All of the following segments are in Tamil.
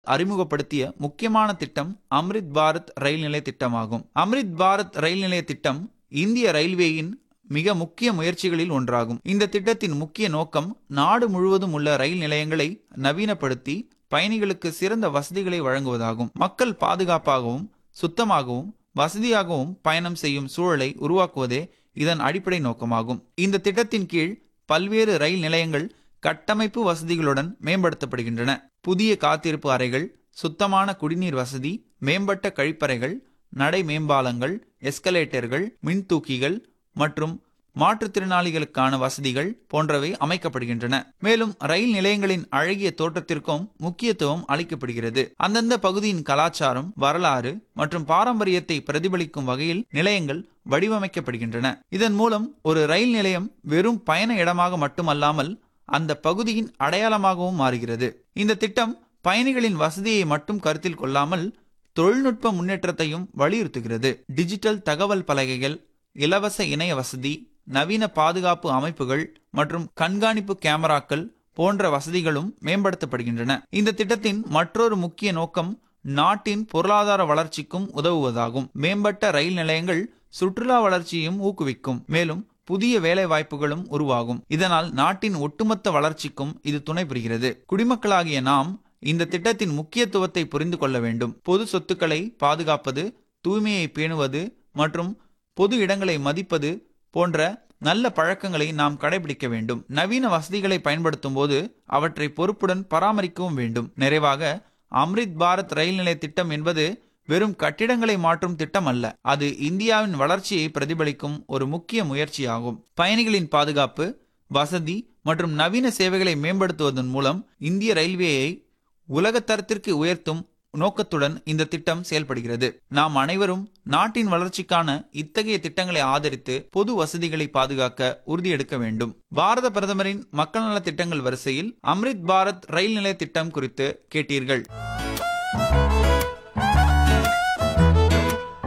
அறிமுகப்படுத்திய முக்கியமான திட்டம் அம்ரித் பாரத் ரயில் நிலைய திட்டமாகும் அம்ரித் பாரத் ரயில் நிலைய திட்டம் இந்திய ரயில்வேயின் மிக முக்கிய முயற்சிகளில் ஒன்றாகும் இந்த திட்டத்தின் முக்கிய நோக்கம் நாடு முழுவதும் உள்ள ரயில் நிலையங்களை நவீனப்படுத்தி பயணிகளுக்கு சிறந்த வசதிகளை வழங்குவதாகும் மக்கள் பாதுகாப்பாகவும் சுத்தமாகவும் வசதியாகவும் பயணம் செய்யும் சூழலை உருவாக்குவதே இதன் அடிப்படை நோக்கமாகும் இந்த திட்டத்தின் கீழ் பல்வேறு ரயில் நிலையங்கள் கட்டமைப்பு வசதிகளுடன் மேம்படுத்தப்படுகின்றன புதிய காத்திருப்பு அறைகள் சுத்தமான குடிநீர் வசதி மேம்பட்ட கழிப்பறைகள் நடை மேம்பாலங்கள் எஸ்கலேட்டர்கள் மின்தூக்கிகள் மற்றும் மாற்றுத்திறனாளிகளுக்கான வசதிகள் போன்றவை அமைக்கப்படுகின்றன மேலும் ரயில் நிலையங்களின் அழகிய தோற்றத்திற்கும் முக்கியத்துவம் அளிக்கப்படுகிறது அந்தந்த பகுதியின் கலாச்சாரம் வரலாறு மற்றும் பாரம்பரியத்தை பிரதிபலிக்கும் வகையில் நிலையங்கள் வடிவமைக்கப்படுகின்றன இதன் மூலம் ஒரு ரயில் நிலையம் வெறும் பயண இடமாக மட்டுமல்லாமல் அந்த பகுதியின் அடையாளமாகவும் மாறுகிறது இந்த திட்டம் பயணிகளின் வசதியை மட்டும் கருத்தில் கொள்ளாமல் தொழில்நுட்ப முன்னேற்றத்தையும் வலியுறுத்துகிறது டிஜிட்டல் தகவல் பலகைகள் இலவச இணைய வசதி நவீன பாதுகாப்பு அமைப்புகள் மற்றும் கண்காணிப்பு கேமராக்கள் போன்ற வசதிகளும் மேம்படுத்தப்படுகின்றன இந்த திட்டத்தின் மற்றொரு முக்கிய நோக்கம் நாட்டின் பொருளாதார வளர்ச்சிக்கும் உதவுவதாகும் மேம்பட்ட ரயில் நிலையங்கள் சுற்றுலா வளர்ச்சியையும் ஊக்குவிக்கும் மேலும் புதிய வேலை வாய்ப்புகளும் உருவாகும் இதனால் நாட்டின் ஒட்டுமொத்த வளர்ச்சிக்கும் இது துணை புரிகிறது குடிமக்களாகிய நாம் இந்த திட்டத்தின் முக்கியத்துவத்தை புரிந்து கொள்ள வேண்டும் பொது சொத்துக்களை பாதுகாப்பது தூய்மையை பேணுவது மற்றும் பொது இடங்களை மதிப்பது போன்ற நல்ல பழக்கங்களை நாம் கடைபிடிக்க வேண்டும் நவீன வசதிகளை பயன்படுத்தும் போது அவற்றை பொறுப்புடன் பராமரிக்கவும் வேண்டும் நிறைவாக அம்ரித் பாரத் ரயில் நிலைய திட்டம் என்பது வெறும் கட்டிடங்களை மாற்றும் திட்டம் அல்ல அது இந்தியாவின் வளர்ச்சியை பிரதிபலிக்கும் ஒரு முக்கிய முயற்சியாகும் பயணிகளின் பாதுகாப்பு வசதி மற்றும் நவீன சேவைகளை மேம்படுத்துவதன் மூலம் இந்திய ரயில்வேயை உலகத்தரத்திற்கு உயர்த்தும் நோக்கத்துடன் இந்த திட்டம் செயல்படுகிறது நாம் அனைவரும் நாட்டின் வளர்ச்சிக்கான இத்தகைய திட்டங்களை ஆதரித்து பொது வசதிகளை பாதுகாக்க உறுதியெடுக்க வேண்டும் பாரத பிரதமரின் மக்கள் நல திட்டங்கள் வரிசையில் அம்ரித் பாரத் ரயில் நிலைய திட்டம் குறித்து கேட்டீர்கள்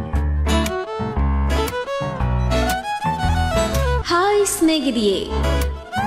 ಹಾಯ್ ಸ್ನೇಹಿತೆಯೇ